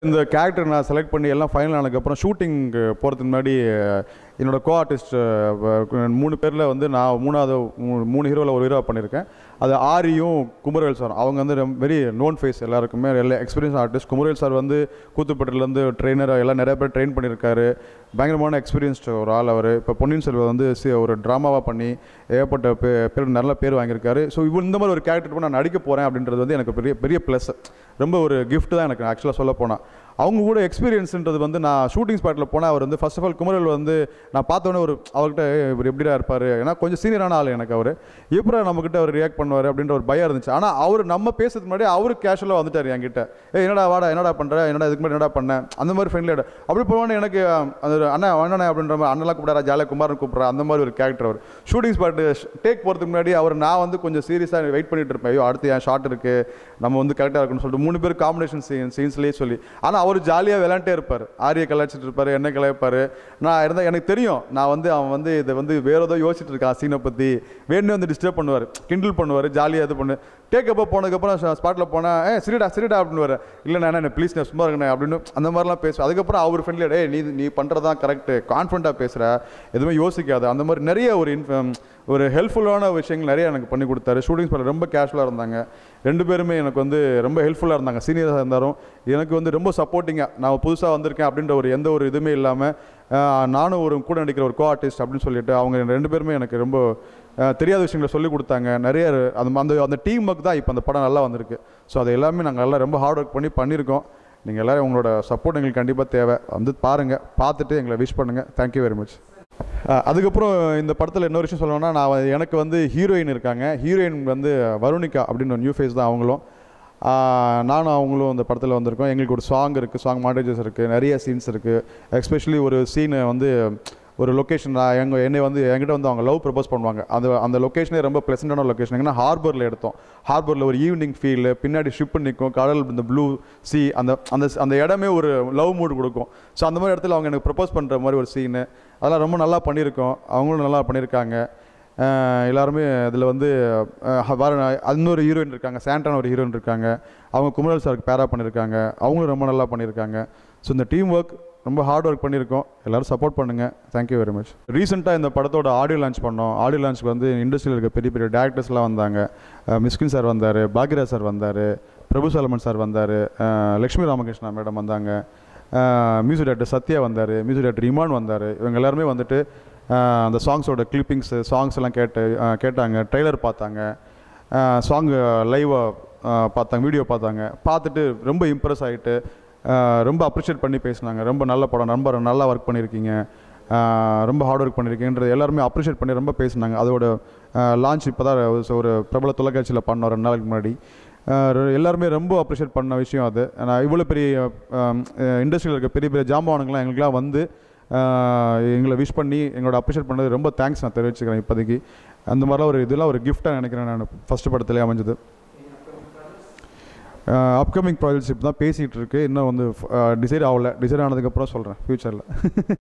இந்த கேரக்டர் நான் செலக்ட் பண்ணி எல்லாம் ஃபைனல் ஆனதுக்கப்புறம் ஷூட்டிங் போகிறதுக்கு முன்னாடி அஹ், என்னோட கோ ஆர்டிஸ்ட் மூணு பேரில் வந்து நான் மூணாவது மூ- மூணு ஹீரோவில் ஒரு ஹீரோ பண்ணியிருக்கேன் அது ஆரியும் குமரவேல் சார் அவங்க வந்து வெரி நோன் ஃபேஸ் எல்லாருக்குமே எல்லா எக்ஸ்பீரியன்ஸ் ஆர்டிஸ்ட் குமரவேல் சார் வந்து கூத்துப்பட்டிலேருந்து ட்ரெயினர் எல்லாம் நிறைய பேர் ட்ரெயின் பண்ணியிருக்காரு பயங்கரமான எக்ஸ்பீரியன்ஸ்டு ஒரு ஆள் அவர் இப்போ பொன்னியின் செல்வன் வந்து சி- ஒரு ட்ராமாவாக பண்ணி ஏகப்பட்ட பே பேர் நல்ல பேர் வாங்கியிருக்காரு ஸோ இவ் இந்த மாதிரி ஒரு கேரக்டர் நான் நடிக்க போகிறேன் அப்படின்றது வந்து எனக்கு பெரிய பெரிய ப்ளஸ் ரொம்ப ஒரு gift தான் எனக்கு ஆக்சுவலாக சொல்ல போனால் அவங்க கூட எக்ஸ்பீரியன்ஸ்ன்றது வந்து நான் ஷூட்டிங் ஸ்பாட்டில் போனால் அவர் வந்து ஃபர்ஸ்ட் ஆஃப் ஆல் குமரல் வந்து நான் பார்த்தோன்னே ஒரு அவர்கிட்ட "ஏய், இவர் எப்படிடா இருப்பார் ஏன்னா கொஞ்சம் சீனியரான ஆள் எனக்கு அவர் எப்படா நம்மக்கிட்ட அவர் ரியாக்ட் பண்ணுவார் அப்படின்ற ஒரு பயம் இருந்துச்சு ஆனால் அவர் நம்ம பேசுறதுக்கு முன்னாடி அவர் கேஷுவலாக வந்துட்டார் என்கிட்ட ஏ என்னடா வாடா என்னடா பண்ணுற என்னடா இதுக்கு முன்னாடி என்னடா பண்ணேன் அந்த மாதிரி ஃப்ரெண்ட்லியோட அப்படி போனோன்னே எனக்கு அஹ், அது ஒரு அண்ணா அண்ணனே அப்படின்ற மாதிரி அண்ணலாம் கூப்பிடாரா ஜாலியாக குமாரன் கூப்பிட்றா அந்த மாதிரி ஒரு கேரக்டர் அவர் ஷூட்டிங் ஸ்பாட்டு டேக் போகிறதுக்கு முன்னாடி அவர் நான் வந்து கொஞ்சம் சீரியஸாக வெயிட் பண்ணிட்டு இருப்பேன் ஐயோ அடுத்து என் ஷாட் இருக்குது நம்ம வந்து கரெக்டாக இருக்குன்னு சொல்லிட்டு மூணு பேர் காம்பினேஷன் சீன் சீன்ஸ்லேயே சொல்லி ஆனால் அவர் ஜாலியாக விளையாண்டே இருப்பார் ஆரிய கலாய்ச்சிட்டு இருப்பார் என்ன கலாய்ப்பார் நான் இருந்தால் எனக்கு தெரியும் நான் வந்து அவன் வந்து இதை வந்து வேற ஏதோ யோசிச்சுட்டு இருக்கான் சீனை பற்றி வேணும்னே வந்து டிஸ்டர்ப் பண்ணுவார் கிண்டில் பண்ணுவார் ஜாலியாக இது பண்ணு டேக் அப்போ போனதுக்கப்புறம் ஸ்பாட்டில் போனால் ஏ சரிடா சரிடா அப்படின்னு இல்லை நான் என்ன ப்ளீஸ் நான் சும்மா இருக்கேன் அப்படின்னு அந்த மாதிரிலாம் பேசுவேன் அதுக்கப்புறம் அவர் ஃப்ரெண்ட்லியா டே நீ நீ பண்ணுறதான் கரெக்டு கான்ஃபிடண்ட்டாக பேசுகிற எதுவுமே யோசிக்காத அந்த மாதிரி நிறைய ஒரு இன்ஃப ஒரு ஹெல்ப்ஃபுல்லான விஷயங்கள் நிறைய எனக்கு பண்ணி கொடுத்தாரு ஷூட்டிங் ஸ்பாட்டில் ரொம்ப கேஷுவலாக இருந்தாங்க ரெண்டு பேருமே எனக்கு வந்து ரொம்ப ஹெல்ப்ஃபுல்லாக இருந்தாங்க சீனியராக இருந்தாலும் எனக்கு வந்து ரொம்ப சப்போர்ட்டிங்காக நான் புதுசாக வந்திருக்கேன் அப்படின்ற ஒரு எந்த ஒரு இதுவுமே இல்லாமல் நானும் ஒரு கூட நடிக்கிற ஒரு கோ ஆர்டிஸ்ட் அப்படின்னு சொல்லிட்டு அவங்க ரெண்டு பேருமே எனக்கு ரொம்ப அஹ், தெரியாத விஷயங்களை சொல்லி கொடுத்தாங்க நிறைய அந்த அந்த அந்த டீம் ஒர்க் தான் இப்போ அந்த படம் நல்லா வந்திருக்கு ஸோ அது எல்லாமே நாங்கள் எல்லாம் ரொம்ப ஹார்ட் ஒர்க் பண்ணி பண்ணியிருக்கோம் நீங்கள் எல்லோரும் உங்களோட சப்போர்ட் எங்களுக்கு கண்டிப்பாக தேவை வந்து பாருங்கள் பார்த்துட்டு எங்களை விஷ் பண்ணுங்கள் தேங்க்யூ வெரி மச் அதுக்கப்புறம் இந்த படத்தில் இன்னொரு விஷயம் சொல்லணும்னா நான் வந்து- எனக்கு வந்து ஹீரோயின் இருக்காங்க ஹீரோயின் வந்து வருணிகா அப்படின்னு ஒரு நியூ ஃபேஸ் தான் அவங்களும் ஆஹ் நானும் அவங்களும் இந்த படத்தில் வந்திருக்கோம் எங்களுக்கு ஒரு சாங் இருக்குது சாங் மாண்டேஜஸ் இருக்குது நிறைய சீன்ஸ் இருக்குது எஸ்பெஷலி ஒரு சீனை வந்து ஒரு லொக்கேஷன் எங்கள் என்னை வந்து என்கிட்ட வந்து அவங்க லவ் ப்ரப்போஸ் பண்ணுவாங்க அந்த அந்த லொக்கேஷனே ரொம்ப ப்ளசண்டான லொக்கேஷன் எங்கன்னா ஹார்பரில் எடுத்தோம் ஹார்பரில் ஒரு ஈவினிங் ஃபீல் பின்னாடி ஷிப் நிற்கும் கடல் இந்த ப்ளூ சி அந்த அந்த அந்த இடமே ஒரு லவ் மூட் கொடுக்கும் ஸோ அந்த மாதிரி இடத்துல அவங்க எனக்கு ப்ரப்போஸ் பண்ணுற மாதிரி ஒரு சீனு அதெல்லாம் ரொம்ப நல்லா பண்ணியிருக்கோம் அவங்களும் நல்லா பண்ணியிருக்காங்க அஹ் எல்லாருமே அதில் வந்து அஹ் வர இன்னொரு ஹீரோயின் இருக்காங்க சாண்டான ஒரு ஹீரோயின் இருக்காங்க அவங்க குமரல் சாருக்கு பேரா பண்ணியிருக்காங்க அவங்களும் ரொம்ப நல்லா பண்ணியிருக்காங்க ஸோ இந்த டீம் ஒர்க் ரொம்ப ஹார்ட் ஒர்க் பண்ணியிருக்கோம் எல்லாரும் சப்போர்ட் பண்ணுங்கள் தேங்க்யூ வெரி மச் ரீசெண்டாக இந்த படத்தோட ஆடியோ லான்ச் பண்ணோம் ஆடியோ லான்ச்சுக்கு வந்து இண்டஸ்ட்ரியில் இருக்க பெரிய பெரிய டேரக்டர்ஸ்லாம் வந்தாங்க அஹ் மிஸ்கின் சார் வந்தார் பாக்யராஜ் சார் வந்தார் பிரபு சலமன் சார் வந்தார் லக்ஷ்மி ராமகிருஷ்ணா மேடம் வந்தாங்க மியூசிக் டேரக்டர் சத்யா வந்தார் மியூசிக் டேரக்டர் இமான் வந்தார் இவங்க எல்லாருமே வந்துட்டு அஹ் அந்த சாங்ஸோட கிளிப்பிங்ஸு சாங்ஸ் எல்லாம் கேட்டு அஹ் கேட்டாங்க ட்ரெய்லர் பார்த்தாங்க சாங் லைவாக பார்த்தாங்க வீடியோ பார்த்தாங்க பார்த்துட்டு ரொம்ப இம்ப்ரெஸ் ஆகிட்டு ரொம்ப அப்ரிஷியேட் பண்ணி பேசினாங்க ரொம்ப நல்ல படம் ரொம்ப நல்லா ஒர்க் பண்ணியிருக்கீங்க அஹ் ரொம்ப ஹார்ட் ஒர்க் பண்ணியிருக்கீங்கன்றது எல்லாருமே அப்ரிஷியேட் பண்ணி ரொம்ப பேசினாங்க அதோட லான்ச் இப்போ தான் ஒரு பிரபல தொலைக்காட்சியில் பண்ணோம் ரெண்டு நாளைக்கு முன்னாடி அஹ் ரெ- எல்லாருமே ரொம்ப அப்ரிஷியேட் பண்ண விஷயம் அது நான் இவ்வளோ பெரிய இண்டஸ்ட்ரியில் இருக்க பெரிய பெரிய ஜாம்பவானுங்களாம் எங்களுக்குலாம் வந்து அஹ் எங்களை விஷ் பண்ணி எங்களோட அப்ரிஷியேட் பண்ணது ரொம்ப தேங்க்ஸ் நான் தெரிவிச்சுக்கிறேன் இப்போதைக்கு அந்த மாதிரிலாம் ஒரு இதெல்லாம் ஒரு கிஃப்ட்டாக நினைக்கிறேன் நான் ஃபஸ்ட்டு படத்துலேயே அமைஞ்சது அப்கமிங் ப்ராஜெக்ட்ஸ் இப்போ தான் பேசிகிட்டு இருக்கு இன்னும் வந்து டிசைட் ஆகல டிசைட் ஆனதுக்கப்புறம் சொல்கிறேன் ஃப்யூச்சரில்